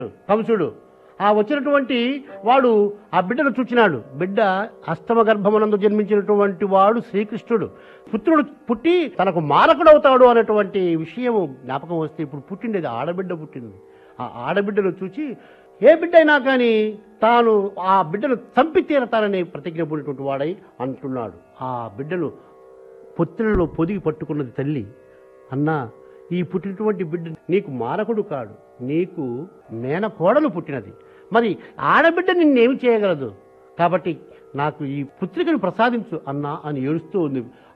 కంసుడు ఆ వచ్చినటువంటి వాడు ఆ బిడ్డను చూచినాడు బిడ్డ అష్టమ గర్భమునందు జన్మించినటువంటి వాడు శ్రీకృష్ణుడు పుత్రుడు పుట్టి తనకు మారకుడు అవుతాడు అనేటువంటి విషయం జ్ఞాపకం వస్తే ఇప్పుడు పుట్టిండేది ఆడబిడ్డ పుట్టింది ఆ ఆడబిడ్డను చూచి ఏ బిడ్డ అయినా కానీ తాను ఆ బిడ్డను చంపి తీరతానని ప్రతిజ్ఞ పూడినటువంటి వాడై అంటున్నాడు ఆ బిడ్డను పొత్తిలలో పొదిగి పట్టుకున్నది తల్లి అన్నా ఈ పుట్టినటువంటి బిడ్డ నీకు మారకుడు కాడు నీకు మేన కోడలు పుట్టినది మరి ఆడబిడ్డ నిన్నేమి చేయగలదు కాబట్టి నాకు ఈ పుత్రికను ప్రసాదించు అన్నా అని ఏడుస్తూ ఉంది